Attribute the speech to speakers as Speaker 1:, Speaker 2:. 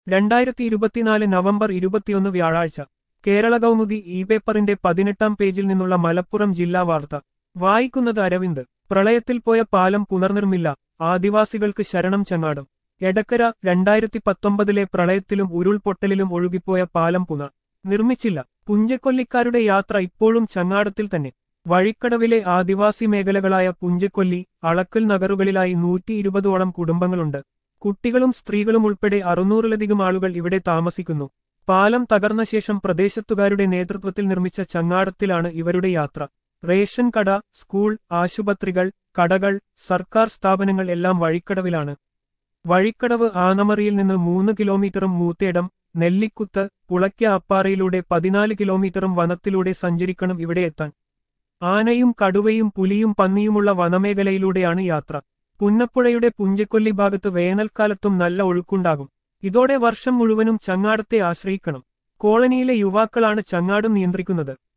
Speaker 1: രണ്ടായിരത്തി ഇരുപത്തിനാല് നവംബർ ഇരുപത്തിയൊന്ന് വ്യാഴാഴ്ച കേരള കൗമുദി ഇ പേപ്പറിന്റെ പതിനെട്ടാം പേജിൽ നിന്നുള്ള മലപ്പുറം ജില്ലാ വാർത്ത വായിക്കുന്നത് അരവിന്ദ് പ്രളയത്തിൽ പോയ പാലം പുനർനിർമ്മില്ല ആദിവാസികൾക്ക് ശരണം ചങ്ങാടം എടക്കര രണ്ടായിരത്തി പത്തൊമ്പതിലെ പ്രളയത്തിലും ഉരുൾപൊട്ടലിലും ഒഴുകിപ്പോയ പാലം പുനർ നിർമ്മിച്ചില്ല പുഞ്ചക്കൊല്ലിക്കാരുടെ യാത്ര ഇപ്പോഴും ചങ്ങാടത്തിൽ തന്നെ വഴിക്കടവിലെ ആദിവാസി മേഖലകളായ പുഞ്ചക്കൊല്ലി അളക്കൽ നഗറുകളിലായി നൂറ്റി ഇരുപതോളം കുടുംബങ്ങളുണ്ട് കുട്ടികളും സ്ത്രീകളും ഉൾപ്പെടെ അറുന്നൂറിലധികം ആളുകൾ ഇവിടെ താമസിക്കുന്നു പാലം തകർന്ന ശേഷം പ്രദേശത്തുകാരുടെ നേതൃത്വത്തിൽ നിർമ്മിച്ച ചങ്ങാടത്തിലാണ് ഇവരുടെ യാത്ര റേഷൻ കട സ്കൂൾ ആശുപത്രികൾ കടകൾ സർക്കാർ സ്ഥാപനങ്ങൾ എല്ലാം വഴിക്കടവിലാണ് വഴിക്കടവ് ആനമറിയിൽ നിന്ന് മൂന്ന് കിലോമീറ്ററും മൂത്തേടം നെല്ലിക്കുത്ത് പുളയ്ക്ക അപ്പാറയിലൂടെ പതിനാല് കിലോമീറ്ററും വനത്തിലൂടെ സഞ്ചരിക്കണം ഇവിടെ എത്താൻ ആനയും കടുവയും പുലിയും പന്നിയുമുള്ള വനമേഖലയിലൂടെയാണ് യാത്ര പുന്നപ്പുഴയുടെ പുഞ്ചക്കൊല്ലി ഭാഗത്ത് വേനൽക്കാലത്തും നല്ല ഒഴുക്കുണ്ടാകും ഇതോടെ വർഷം മുഴുവനും ചങ്ങാടത്തെ ആശ്രയിക്കണം കോളനിയിലെ യുവാക്കളാണ് ചങ്ങാടം നിയന്ത്രിക്കുന്നത്